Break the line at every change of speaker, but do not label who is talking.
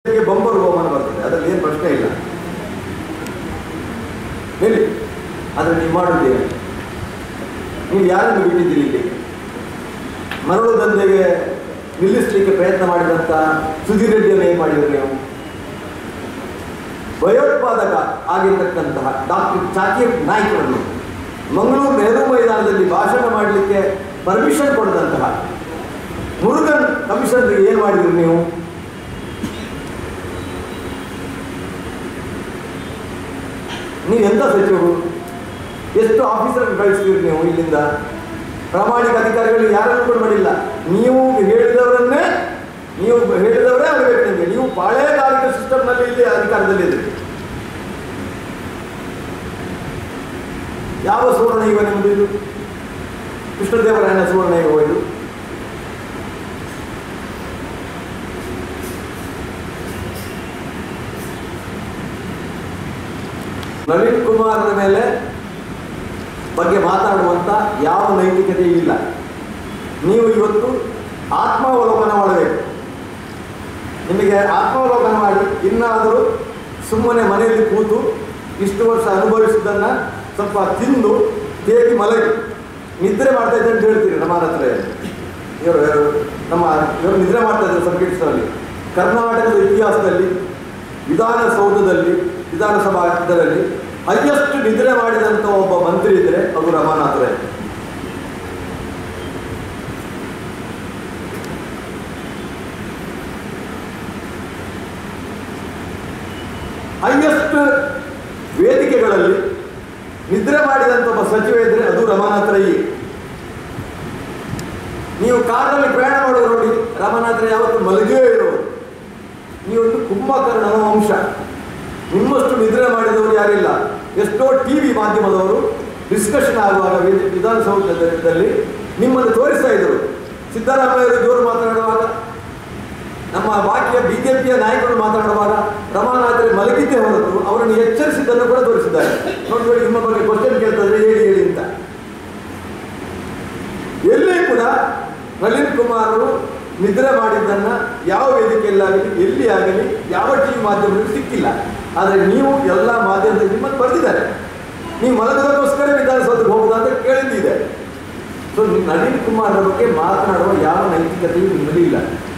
bumper ಬಹುಮಾನ ಬರ್ತದೆ ಅದರಲ್ಲಿ ಏನು ಪ್ರಶ್ನೆ ಇಲ್ಲ ಹೇಳಿ ಆದರೆ ನೀವು ಮಾಡುವುದೇನು ನೀವು ಯಾರನ್ನು ಬಿಟ್ಟಿದ್ದೀರಿ ಇಲ್ಲಿ ಮರಳು ದಂಧೆಗೆ ನಿಲ್ಲಿಸಲಿಕ್ಕೆ ಪ್ರಯತ್ನ ಮಾಡಿದಂಥ ಸುಧೀರ್ ರೆಡ್ಡಿಯನ್ನು ಏನು ಮಾಡಿದ್ರು ನೀವು ಭಯೋತ್ಪಾದಕ ಆಗಿರ್ತಕ್ಕಂತಹ ಡಾಕ್ಟರ್ ಜಾಕೀರ್ ನಾಯ್ಕರನ್ನು ಮಂಗಳೂರು ನೆಹರು ಮೈದಾನದಲ್ಲಿ ಭಾಷಣ ಮಾಡಲಿಕ್ಕೆ ಪರ್ಮಿಷನ್ ಕೊಡದಂತಹ ಮುರುಗನ್ ಕಮಿಷನರ್ಗೆ ಏನು ಮಾಡಿದ್ರಿ ನೀವು ನೀವು ಎಂತ ಸಚಿವರು ಎಷ್ಟು ಆಫೀಸರ್ ಕಳಿಸ್ತೀರಿ ನೀವು ಇಲ್ಲಿಂದ ಪ್ರಾಮಾಣಿಕ ಅಧಿಕಾರಿಗಳು ಯಾರನ್ನು ಕೂಡ ಮಾಡಿಲ್ಲ ನೀವು ಹೇಳಿದವರನ್ನೇ ನೀವು ಹೇಳಿದವರೇ ಆಗಬೇಕು ನಿಮಗೆ ನೀವು ಪಾಳೆಗಾರಿಕೆ ಸಿಸ್ಟಮ್ನಲ್ಲಿ ಇಲ್ಲಿ ಅಧಿಕಾರದಲ್ಲಿದ್ದೀರಿ ಯಾವ ಸುವರ್ಣ ಯುಗ ನಿಮ್ಮದು ಇದು ಕೃಷ್ಣದೇವರಾಯನ ಸುವರ್ಣ ಯುಗ ಇದು ನಳಿನ್ ಕುಮಾರನ ಮೇಲೆ ಬಗ್ಗೆ ಮಾತಾಡುವಂಥ ಯಾವ ನೈತಿಕತೆ ಇಲ್ಲ ನೀವು ಇವತ್ತು ಆತ್ಮಾವಲೋಕನ ಮಾಡಬೇಕು ನಿಮಗೆ ಆತ್ಮಾವಲೋಕನ ಮಾಡಿ ಇನ್ನಾದರೂ ಸುಮ್ಮನೆ ಮನೆಯಲ್ಲಿ ಕೂತು ಇಷ್ಟು ವರ್ಷ ಅನುಭವಿಸಿದ್ದನ್ನು ಸ್ವಲ್ಪ ತಿಂದು ತೇಗಿ ಮಲಗಿ ನಿದ್ರೆ ಮಾಡ್ತಾ ಇದ್ದೆ ಅಂತ ಹೇಳ್ತೀರಿ ನಮ್ಮ ಹತ್ರ ಇವರು ಯಾರು ನಮ್ಮ ಇವರು ನಿದ್ರೆ ಮಾಡ್ತಾ ಇದ್ದಾರೆ ಸಂಕೀರ್ಣದಲ್ಲಿ ಕರ್ನಾಟಕದ ಇತಿಹಾಸದಲ್ಲಿ ವಿಧಾನಸೌಧದಲ್ಲಿ ವಿಧಾನಸಭಾ ಇದರಲ್ಲಿ ಹೈಯೆಸ್ಟ್ ನಿದ್ರೆ ಮಾಡಿದಂಥ ಒಬ್ಬ ಮಂತ್ರಿ ಇದ್ರೆ ಅದು ರಮಾನಾಥ್ ರೈ ಹೈಯೆಸ್ಟ್ ವೇದಿಕೆಗಳಲ್ಲಿ ನಿದ್ರೆ ಮಾಡಿದಂಥ ಒಬ್ಬ ಸಚಿವ ಇದ್ರೆ ಅದು ರಮಾನಾಥ್ ರೈ ನೀವು ಕಾರಲ್ಲಿ ಪ್ರಯಾಣ ಮಾಡುವ ನೋಡಿ ರಮಾನಾಥ್ ರೈ ಯಾವತ್ತು ಮಲಗೇ ಇರೋರು ನೀವೊಂದು ಕುಂಭಕರ್ಣನ ವಂಶ ನಿಮ್ಮಷ್ಟು ನಿದ್ರೆ ಮಾಡಿದವರು ಯಾರಿಲ್ಲ ಎಷ್ಟೋ ಟಿ ವಿ ಮಾಧ್ಯಮದವರು ಡಿಸ್ಕಷನ್ ಆಗುವಾಗ ವಿ- ವಿಧಾನಸೌಧದಲ್ಲಿ ನಿಮ್ಮನ್ನು ತೋರಿಸ್ತಾ ಇದ್ರು ಸಿದ್ದರಾಮಯ್ಯರು ಜೋರು ಮಾತನಾಡುವಾಗ ನಮ್ಮ ಬಾಕಿಯ ಬಿಜೆಪಿಯ ನಾಯಕರು ಮಾತನಾಡುವಾಗ ರಮಾನಾಥ್ರೆ ಮಲಗಿದ್ದೇ ಹೊರತು ಅವರನ್ನು ಎಚ್ಚರಿಸಿದ್ದನ್ನು ಕೂಡ ತೋರಿಸಿದ್ದಾರೆ ನೋಡಿ ನೋಡಿ ನಿಮ್ಮ ಬಗ್ಗೆ ಕ್ವಶನ್ ಕೇಳ್ತಾರೆ ಹೇಳಿ ಹೇಳಿ ಅಂತ ಎಲ್ಲಿ ಕೂಡ ನಳಿನ್ ಕುಮಾರರು ನಿದ್ರೆ ಮಾಡಿದ್ದನ್ನ ಯಾವ ವೇದಿಕೆಯಲ್ಲಾಗಲಿ ಎಲ್ಲಿ ಆಗಲಿ ಯಾವ ಟಿವಿ ಮಾಧ್ಯಮದಲ್ಲಿ ಸಿಕ್ಕಿಲ್ಲ ಆದರೆ ನೀವು ಎಲ್ಲ ಮಾಧ್ಯಮದಲ್ಲಿ ನಿಮ್ಮನ್ನು ಬರೆದಿದ್ದಾರೆ ನೀವು ಮಲಗದಕ್ಕೋಸ್ಕರ ವಿಧಾನಸೌಧಕ್ಕೆ ಹೋಗುದಾ ಅಂತ ಕೇಳಿದ್ದಿದೆ ಸೊ ನಳಿನ್ ಕುಮಾರ್ ಬಗ್ಗೆ ಮಾತನಾಡುವ ಯಾವ ನೈತಿಕತೆಯೂ ನಿಮ್ಮಲ್ಲಿ ಇಲ್ಲ